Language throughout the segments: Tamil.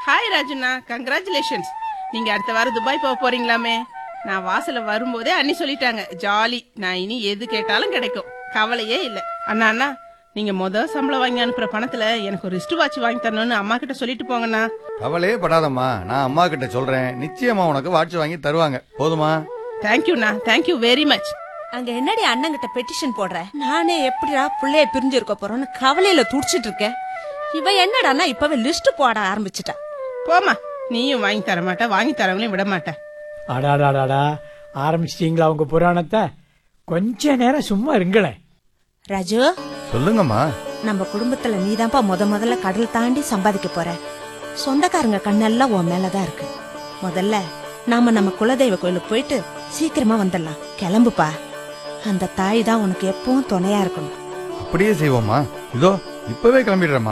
ஹாய் ராஜுண்ணா கங்க்ராச்சுலேஷன்ஸ் நீங்க அடுத்த வாரம் துபாய் போக போறீங்களாமே நான் வாசல்ல வரும்போதே அண்ணி சொல்லிட்டாங்க ஜாலி நான் இனி எது கேட்டாலும் கிடைக்கும் கவலையே இல்ல அண்ணா அண்ணா நீங்க முத சம்பளம் வாங்கி அனுப்புற பணத்துல எனக்கு ஒரு ரிஸ்ட் வாட்ச் வாங்கி தரணும்னு அம்மா கிட்ட சொல்லிட்டு போங்கண்ணா கவலையே படாதம்மா நான் அம்மா கிட்ட சொல்றேன் நிச்சயமா உனக்கு வாட்ச் வாங்கி தருவாங்க போதுமா தேங்க்யூண்ணா தேங்க்யூ வெரி மச் அங்க என்னடி அண்ணங்கிட்ட பெட்டிஷன் போடுற நானே எப்படிடா புள்ளைய பிரிஞ்சிருக்க போறோம்னு கவலையில துடிச்சிட்டு இருக்கேன் இவ என்னடான்னா இப்பவே லிஸ்ட் போட ஆரம்பிச்சிட்டா போமா நீயும் வாங்கி தர மாட்ட வாங்கி தரவங்களையும் விட மாட்டேன் அடாடாடாடா ஆரம்பிச்சிட்டீங்களா உங்க புராணத்தை கொஞ்ச நேரம் சும்மா இருங்களேன் ராஜு சொல்லுங்கம்மா நம்ம குடும்பத்துல நீதான்ப்பா முத முதல்ல கடல் தாண்டி சம்பாதிக்க போற சொந்தக்காரங்க கண்ணெல்லாம் உன் மேலதான் இருக்கு முதல்ல நாம நம்ம குலதெய்வ கோயிலுக்கு போயிட்டு சீக்கிரமா வந்துடலாம் கிளம்புப்பா அந்த தாய் தான் உனக்கு எப்பவும் துணையா இருக்கணும் அப்படியே செய்வோம்மா இதோ இப்பவே கிளம்பிடுறேம்மா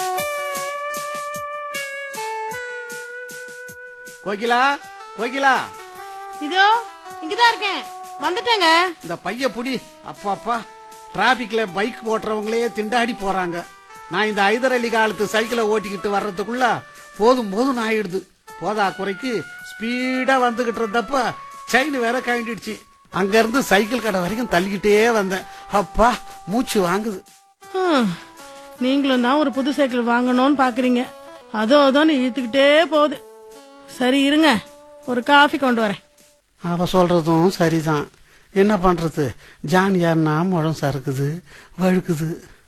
கோகிலா கோகிலா இதோ இங்கதான் இருக்கேன் வந்துட்டேங்க இந்த பைய புடி அப்பா அப்பா டிராபிக்ல பைக் ஓட்டுறவங்களே திண்டாடி போறாங்க நான் இந்த ஐதர் அலி காலத்து சைக்கிளை ஓட்டிக்கிட்டு வர்றதுக்குள்ள போதும் போதும் ஆயிடுது போதா குறைக்கு ஸ்பீடா வந்துகிட்டு இருந்தப்ப செயின் வேற கழண்டிடுச்சு அங்க இருந்து சைக்கிள் கடை வரைக்கும் தள்ளிக்கிட்டே வந்தேன் அப்பா மூச்சு வாங்குது ஹம், நீங்களும் தான் ஒரு புது சைக்கிள் வாங்கணும்னு பாக்குறீங்க அதோ அதோன்னு இழுத்துக்கிட்டே போகுது சரி இருங்க ஒரு காஃபி கொண்டு வரேன் அவ சொல்றதும் சரிதான் என்ன பண்றது ஜான் யாருன்னா முழம் சறுக்குது வழுக்குது